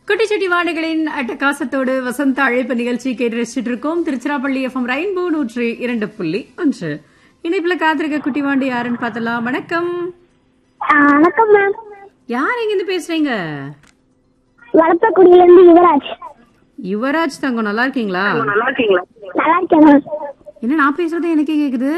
குட்டிச்செட்டி வாடைகளின் அட்டகாசத்தோடு வசந்த அழைப்பு நிகழ்ச்சி கேட்டு ரசிச்சுட்டு இருக்கோம் திருச்சிராப்பள்ளி எஃப்எம் ரெயின்போ நூற்றி இரண்டு புள்ளி ஒன்று இணைப்புல காத்திருக்க குட்டி வாண்டி யாருன்னு பார்த்தலாம் வணக்கம் ஆ, வணக்கம் மேம் யார் எங்க இருந்து பேசுறீங்க வளர்த்தக்குடியில இருந்து யுவராஜ் யுவராஜ் தங்கம் நல்லா இருக்கீங்களா நல்லா இருக்கேன் மேம் என்ன நான் பேசுறது எனக்கே கேக்குது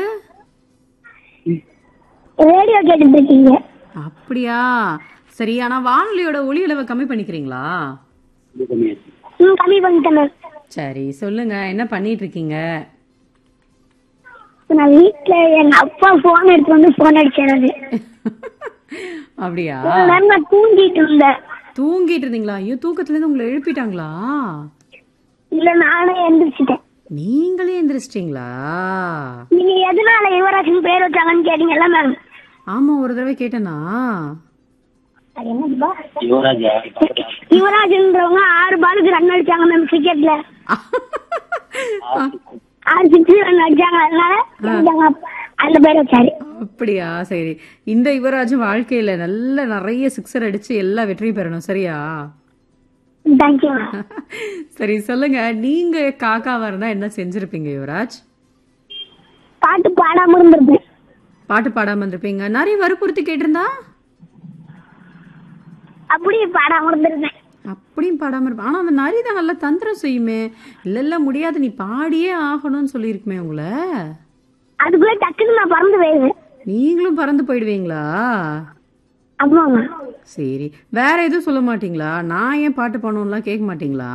ரேடியோ கேட்டுட்டு இருக்கீங்க அப்படியா சரி ஆனா வானொலியோட ஒளி அளவை கம்மி பண்ணிக்கிறீங்களா ம் கம்மி பண்ணிட்டேன் மேம் சரி சொல்லுங்க என்ன பண்ணிட்டு இருக்கீங்க நான் வீட்ல எங்க அப்பா போன் எடுத்து வந்து போன் அடிச்சாரு அப்படியா மேம் நான் தூங்கிட்டு இருந்தேன் தூங்கிட்டு இருந்தீங்களா ஐயோ தூக்கத்துல இருந்து உங்களை எழுப்பிட்டாங்களா இல்ல நானே எந்திரிச்சிட்டேன் நீங்களே எந்திரிச்சிட்டீங்களா நீங்க எதனால யுவராஜ்னு பேர் வச்சாங்கன்னு கேட்டீங்கல்ல மேம் ஆமா ஒரு தடவை கேட்டேனா அது என்னப்பா யுவராஜ்ன்றவங்க ஆறு பாலுக்கு ரன் அடிச்சாங்க மேம் கிரிக்கெட்ல ஆறு சிக்ஸ் ரன் அடிச்சாங்க அதனால எங்க அப்பா அந்த பேர் வச்சாரு அப்படியா சரி இந்த யுவராஜும் வாழ்க்கையில நல்ல நிறைய சிக்ஸர் அடிச்சு எல்லா வெற்றியும் பெறணும் சரியா தேங்க்யூ மேம் சரி சொல்லுங்க நீங்க காக்காவா இருந்தா என்ன செஞ்சிருப்பீங்க யுவராஜ் பாட்டு பாடாம இருந்திருப்பேன் பாட்டு பாடாம இருந்திருப்பீங்க நிறைய வற்புறுத்தி கேட்டிருந்தா அப்படியே பாடாம இருந்திருப்பேன் அப்படியும் பாடாம இருப்பேன் ஆனா அந்த நரி தான் நல்லா தந்திரம் செய்யுமே இல்ல இல்ல முடியாது நீ பாடியே ஆகணும்னு சொல்லியிருக்குமே உங்களை அதுக்குள்ள டக்குன்னு நான் பறந்து போயிருவேன் நீங்களும் பறந்து போயிடுவீங்களா ஆமா மேம் சரி வேற எதுவும் சொல்ல மாட்டீங்களா நான் ஏன் பாட்டு பாடணும்லாம் கேட்க மாட்டீங்களா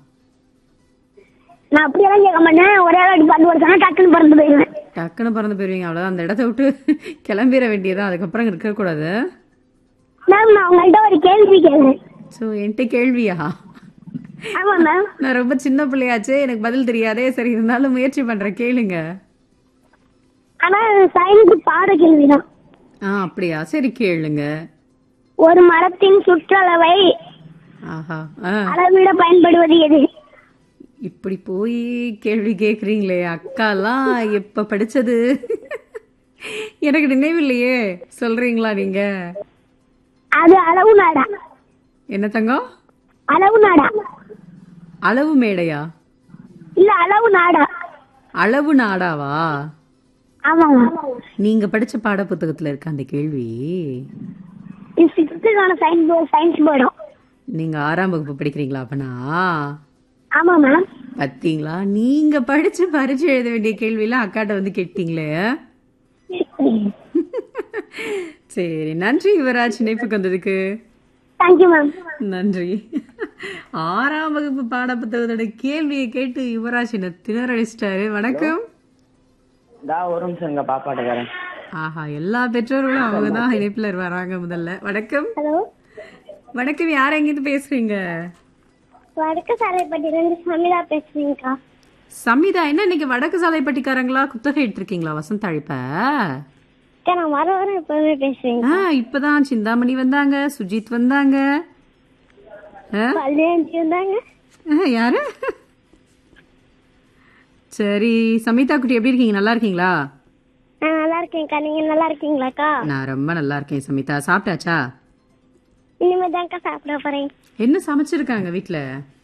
நான் அப்படியெல்லாம் கேட்க மாட்டேன் ஒரே வாட்டி பாட்டு படிச்சானா டக்குன்னு பறந்து போயிருவேன் டக்குன்னு பறந்து போயிருவீங்க அவ்வளவுதான் அந்த இடத்த விட்டு கிளம்பிட வேண்டியதா அதுக்கப்புறம் இங்க இருக்கக்கூடாது மேம் நான் உங்கள்கிட்ட ஒரு கேள்வி கேட்குறேன் ஸோ என்கிட்ட கேள்வியா ஆமா மேம் நான் ரொம்ப சின்ன பிள்ளையாச்சே எனக்கு பதில் தெரியாதே சரி இருந்தாலும் முயற்சி பண்றேன் கேளுங்க ஆனா சயின்ஸ் பாட கேள்விதான் ஆ அப்படியா சரி கேளுங்க ஒரு மரத்தின் சுற்றளவை ஆஹா ஆ அளவிட பயன்படுவது எது இப்படி போய் கேள்வி கேக்குறீங்களே அக்காலாம் எப்ப படிச்சது எனக்கு நினைவில்லையே சொல்றீங்களா நீங்க அது அளவு நாடா என்ன தங்கம் அளவு நாடா அளவு மேடையா இல்ல அளவு நாடா அளவு நாடாவா ஆமா மேம் நீங்க படிச்ச பாட புத்தகத்துல இருக்க அந்த கேள்வி இது சிக்ஸ்த்துக்கான சயின்ஸ் போர்டு சயின்ஸ் போர்டும் நீங்க ஆறாம் வகுப்பு படிக்கிறீங்களா அப்பனா ஆமா மேம் பாத்தீங்களா நீங்க படிச்சு பரிச்சு எழுத வேண்டிய கேள்வியெல்லாம் அக்காட்ட வந்து கேட்டீங்களே சரி நன்றி யுவராஜ் இணைப்புக்கு வந்ததுக்கு தேங்க்யூ மேம் நன்றி ஆறாம் வகுப்பு பாட புத்தகத்தோட கேள்வியை கேட்டு யுவராஜ் என்ன திணறடிச்சிட்டாரு வணக்கம் தா ஒரு நிமிஷம் எங்க பாப்பாட்ட வரேன் ஆஹா எல்லா பெற்றோர்களும் அவங்க தான் இணைப்புல வராங்க முதல்ல வணக்கம் ஹலோ வணக்கம் யார் எங்கிருந்து பேசுறீங்க வடக்கு சாலைப்பட்டியிலிருந்து சமிதா பேசுறீங்கக்கா சமிதா என்ன இன்னைக்கு வடக்கு சாலைப்பட்டிக்காரங்களா குத்தகை எடுத்திருக்கீங்களா வசந்த அழைப்ப அக்கா நான் வர வர எப்பவுமே பேசுறேன் ஆ இப்பதான் சிந்தாமணி வந்தாங்க சுஜித் வந்தாங்க ஆ, கல்யாணி வந்தாங்க ஆ, யாரு சரி சமிதா குட்டி எப்படி இருக்கீங்க நல்லா இருக்கீங்களா நான் நல்லா இருக்கேன்க்கா நீங்க நல்லா இருக்கீங்களாக்கா நான் ரொம்ப நல்லா இருக்கேன் சமிதா சாப்பிட்டாச்சா இனிமே தான்க்கா சாப்பிட போறேன் என்ன சமைச்சிருக்காங்க வீட்ல